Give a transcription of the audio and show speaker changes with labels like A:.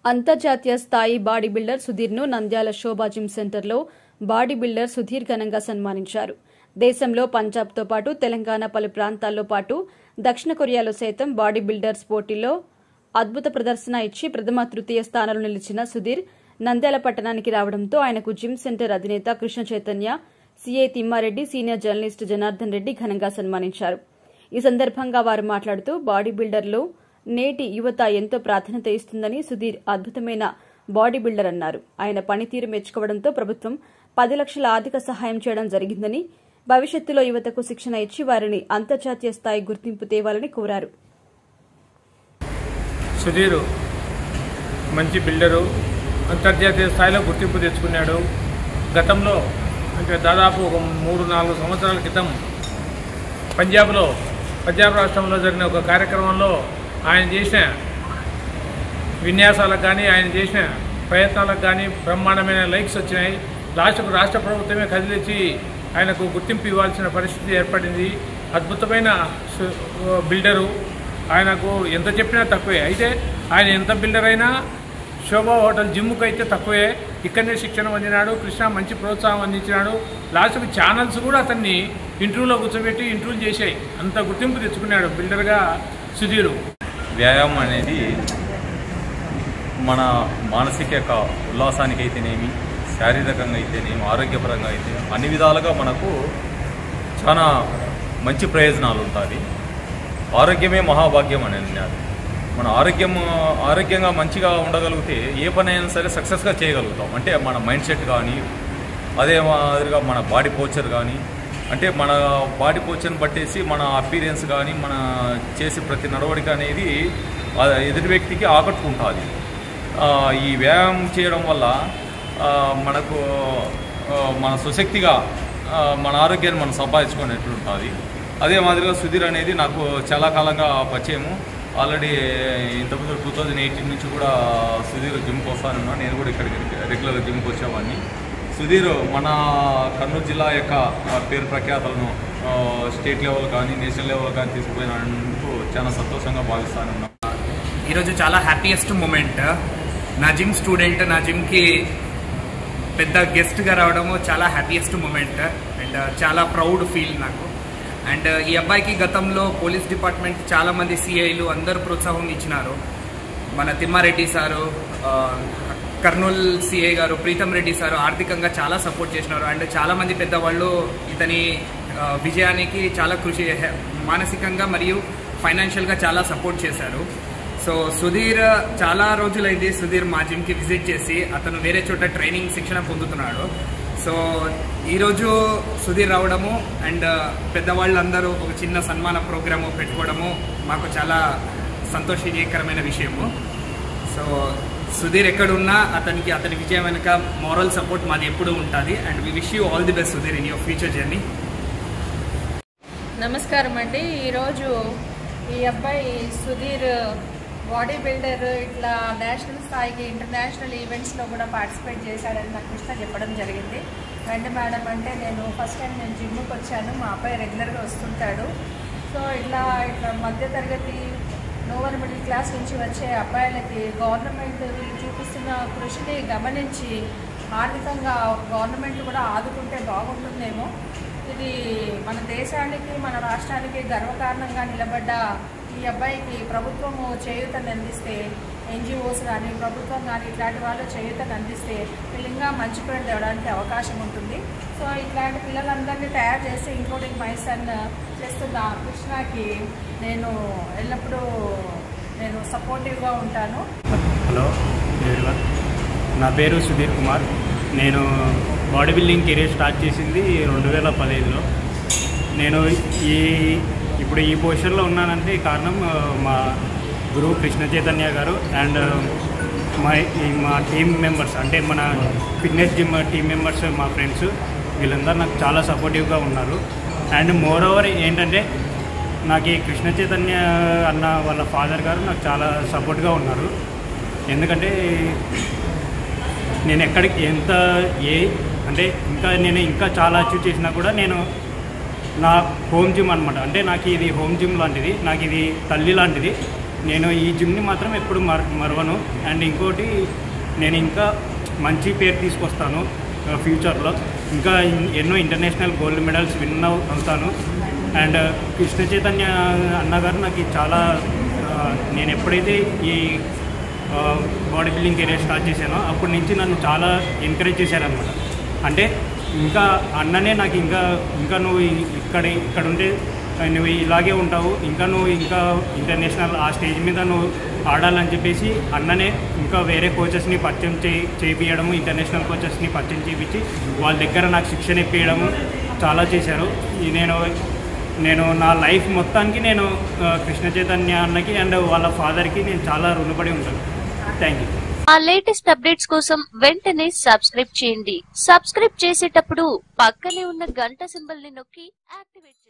A: అంతర్జాతీయ స్థాయి bodybuilder సుధీర్ను నంద్యాల శోభా జిమ్ సెంటర్లో బాడీ బిల్డర్ సుధీర్ ఘనంగా సన్మానించారు దేశంలో పంజాబ్తో పాటు తెలంగాణ పలు ప్రాంతాల్లో పాటు దక్షిణ కొరియాలో సైతం బాడీ బిల్డర్స్ పోటీల్లో అద్భుత ప్రదర్శన ఇచ్చి ప్రథమ తృతీయ స్థానంలో నిలిచిన సుధీర్ నంద్యాల పట్టణానికి రావడంతో ఆయనకు జిమ్ సెంటర్ అధినేత Krishna Chaitanya CI Thimmareddy senior journalist Janardhan Reddy ఘనంగా సన్మానించారు ఈ సందర్భంగా వారు మాట్లాడుతూ బాడీ బిల్డర్లో నేటి యువత ఎంతో ప్రాధాన్యత ఇస్తుందని సుధీర్ అద్భుతమైన బాడీ బిల్డర్ అన్నారు ఆయన పనితీరు మెచ్చుకోవడంతో ప్రభుత్వం పది లక్షల ఆర్థిక సహాయం చేయడం జరిగిందని భవిష్యత్తులో యువతకు శిక్షణ ఇచ్చి వారిని అంతర్జాతీయ స్థాయి గుర్తింపు తేవాలని కోరారు
B: సుధీర్ మంచి బిల్డరు అంతర్జాతీయ స్థాయిలో గుర్తింపు తెచ్చుకున్నాడు గతంలో అంటే దాదాపు ఒక మూడు నాలుగు సంవత్సరాల క్రితం పంజాబ్లో పంజాబ్ రాష్ట్రంలో జరిగిన ఒక కార్యక్రమంలో ఆయన చేసిన విన్యాసాలకు కానీ ఆయన చేసిన ప్రయత్నాలకు కానీ బ్రహ్మాండమైన లైక్స్ వచ్చినాయి లాస్ట్కు రాష్ట్ర ప్రభుత్వమే కదిలించి ఆయనకు గుర్తింపు ఇవ్వాల్సిన పరిస్థితి ఏర్పడింది అద్భుతమైన సు- బిల్డరు ఆయనకు ఎంత చెప్పినా తక్కువే అయితే ఆయన ఎంత బిల్డర్ అయినా శోభా హోటల్ జిమ్కి అయితే తక్కువే ఇక్కడనే శిక్షణ పొందినాడు కృష్ణ మంచి ప్రోత్సాహం అందించినాడు లాస్ట్కి ఛానల్స్ కూడా అతన్ని ఇంటర్వ్యూలో కూర్చోబెట్టి ఇంటర్వ్యూ చేశాయి అంత గుర్తింపు తెచ్చుకున్నాడు బిల్డర్గా సుధీరు
C: వ్యాయామం అనేది మన మానసిక యొక్క ఉల్లాసానికి అయితేనేమి శారీరకంగా అయితేనేమి ఆరోగ్యపరంగా అయితే అన్ని విధాలుగా మనకు చాలా మంచి ప్రయోజనాలు ఉంటుంది ఆరోగ్యమే మహాభాగ్యం అని అన్నారు మన ఆరోగ్యం ఆరోగ్యంగా మంచిగా ఉండగలిగితే ఏ పని అయినా సరే సక్సెస్గా చేయగలుగుతాం అంటే మన మైండ్ సెట్ కానీ అదే మాదిరిగా మన బాడీ పోచర్ కానీ అంటే మన బాడీ పోచర్ని బట్టేసి మన అపీరియన్స్ కానీ మన చేసే ప్రతి నడవడిక అనేది ఆ ఎదుటి వ్యక్తికి ఆకట్టుకుంటుంది ఆ, ఈ వ్యాయామం చేయడం వల్ల ఆ, మనకు ఆ, మన సుశక్తిగా ఆ, మన ఆరోగ్యాన్ని మనం సంపాదించుకునేట్లు ఉంటుంది అదే మాదిరిగా సుధీర్ అనేది నాకు చాలా కాలంగా పరిచయము ఆల్రెడీ ఇంతకుముందు టూ థౌజండ్ ఎయిటీన్ నుంచి కూడా సుధీర్ జిమ్కి వస్తానన్నా నేను కూడా ఇక్కడికి రెగ్యులర్గా జిమ్కి వచ్చేవాడిని సుధీర్ మన కర్నూలు జిల్లా యొక్క ఆ, పేరు ప్రఖ్యాతలను ఆ, స్టేట్ లెవెల్ కానీ నేషనల్ లెవెల్ కానీ తీసుకుపోయినందుకు చాలా సంతోషంగా భావిస్తాను
D: ఈరోజు చాలా హ్యాపీయెస్ట్ మూమెంట్ నా జిమ్ స్టూడెంట్ నా జిమ్కి పెద్ద గెస్ట్గా రావడము చాలా హ్యాపీయెస్ట్ మూమెంట్ అండ్ చాలా ప్రౌడ్ ఫీల్ నాకు అండ్ ఈ అబ్బాయికి గతంలో పోలీస్ డిపార్ట్మెంట్ చాలా మంది సిఐలు అందరూ ప్రోత్సాహం ఇచ్చినారు మన తిమ్మారెడ్డి సారు ఆ, కర్నూల్ సిఐ గారు ప్రీతం రెడ్డి సారు ఆర్థికంగా చాలా సపోర్ట్ చేసినారు అండ్ చాలా మంది పెద్దవాళ్ళు ఇతని ఆ, విజయానికి చాలా కృషి హె- మానసికంగా మరియు ఫైనాన్షియల్గా చాలా సపోర్ట్ చేశారు సో సుధీర్ చాలా రోజులైంది సుధీర్ మా జిమ్కి విజిట్ చేసి అతను వేరే చోట ట్రైనింగ్ శిక్షణ పొందుతున్నాడు సో ఈరోజు సుధీర్ రావడము అండ్ పెద్దవాళ్ళందరూ ఒక చిన్న సన్మాన ప్రోగ్రాము పెట్టుకోవడము మాకు చాలా సంతోషకరమైన విషయము సో సుధీర్ ఎక్కడున్నా అతనికి అతని విజయం వెనుక మారల్ సపోర్ట్ మాది ఎప్పుడూ ఉంటుంది and we wish you all the best Sudheer in your future journey
E: నమస్కారం అండి ఈరోజు ఈ అబ్బాయి సుధీర్ బాడీ బిల్డర్ ఇట్లా నేషనల్ స్థాయికి ఇంటర్నేషనల్ ఈవెంట్స్లో కూడా పార్టిసిపేట్ చేశాడని నాకు కృష్ణ చెప్పడం జరిగింది రండి మేడం అంటే నేను ఫస్ట్ టైం నేను జిమ్కి వచ్చాను మా అబ్బాయి రెగ్యులర్గా వస్తుంటాడు సో ఇట్లా ఇట్లా మధ్యతరగతి లోవర్ మిడిల్ క్లాస్ నుంచి వచ్చే అబ్బాయిలకి గవర్నమెంట్ వీళ్ళు చూపిస్తున్న కృషిని గమనించి ఆర్థికంగా గవర్నమెంట్ కూడా ఆదుకుంటే బాగుంటుందేమో ఇది మన దేశానికి మన రాష్ట్రానికి గర్వకారణంగా నిలబడ్డ ఈ అబ్బాయికి ప్రభుత్వము చేయూతను అందిస్తే ఎన్జిఓస్ కానీ ప్రభుత్వం కానీ ఇట్లాంటి వాళ్ళు చేయూతను అందిస్తే పిల్లంగా మంచి పేరు తేవడానికి అవకాశం ఉంటుంది సో ఇట్లాంటి పిల్లలందరినీ తయారు చేసి ఇంక్లూడింగ్ మై సన్ చేస్తున్న కృష్ణకి నేను ఎల్లప్పుడూ నేను సపోర్టివ్గా ఉంటాను
F: హలో ఎవరివన్ నా పేరు సుధీర్ కుమార్ నేను బాడీ బిల్డింగ్ కెరీర్ స్టార్ట్ చేసింది రెండు వేల పదిహేనులో నేను ఈ ఇప్పుడు ఈ పొజిషన్లో ఉన్నానంటే కారణం ఆ, మా గురువు కృష్ణ చైతన్య గారు అండ్ మా ఈ మా టీం మెంబర్స్ అంటే మన ఫిట్నెస్ జిమ్ టీం మెంబర్స్ మా ఫ్రెండ్స్ వీళ్ళందరూ నాకు చాలా సపోర్టివ్గా ఉన్నారు అండ్ మోర్ ఓవర్ ఏంటంటే నాకు ఈ కృష్ణ చైతన్య అన్న వాళ్ళ ఫాదర్ గారు నాకు చాలా సపోర్ట్గా ఉన్నారు ఎందుకంటే నేను ఎక్కడికి ఎంత ఏ అంటే ఇంకా నేను ఇంకా చాలా అచీవ్ చేసినా కూడా నేను నా హోమ్ జిమ్ అనమాట అంటే నాకు ఇది హోమ్ జిమ్ లాంటిది నాకు ఇది తల్లి లాంటిది నేను ఈ జిమ్ని మాత్రం ఎప్పుడు మర మరవను అండ్ ఇంకోటి నేను ఇంకా మంచి పేరు తీసుకొస్తాను ఆ, ఫ్యూచర్లో ఇంకా ఇన్- ఎన్నో ఇంటర్నేషనల్ గోల్డ్ మెడల్స్ విన్ అవు- అవుతాను అండ్ కృష్ణ చైతన్య అన్నగారు నాకు ఇది చాలా ఆ, నేను ఎప్పుడైతే ఈ బాడీ బిల్డింగ్ కెరీర్ స్టార్ట్ చేశానో అప్పటి నుంచి నన్ను చాలా ఎంకరేజ్ చేశారనమాట అంటే ఇంకా అన్ననే నాకు ఇంకా ఇంకా నువ్వు ఈ- ఇక్కడ ఇక్కడ ఉంటే నువ్వు ఇలాగే ఉంటావు ఇంకా నువ్వు ఇంకా ఇంటర్నేషనల్ ఆ స్టేజ్ మీద నువ్వు ఆడాలని చెప్పేసి అన్ననే ఇంకా వేరే కోచెస్ని పరిచయం చేయి చేయించడము ఇంటర్నేషనల్ కోచెస్ని పరిచయం చేయించి వాళ్ళ దగ్గర నాకు శిక్షణ ఇప్పించడము చాలా చేశారు ఈ నేను నేను నా లైఫ్ మొత్తానికి నేను ఆ, కృష్ణ చైతన్య అన్నకి అండ్ వాళ్ళ ఫాదర్కి నేను చాలా రుణపడి ఉంటాను థ్యాంక్ యూ
G: ఆ లేటెస్ట్ అప్డేట్స్ కోసం వెంటనే సబ్స్క్రైబ్ చేయండి సబ్స్క్రైబ్ చేసేటప్పుడు పక్కనే ఉన్న గంట సింబల్ ని నొక్కి యాక్టివేట్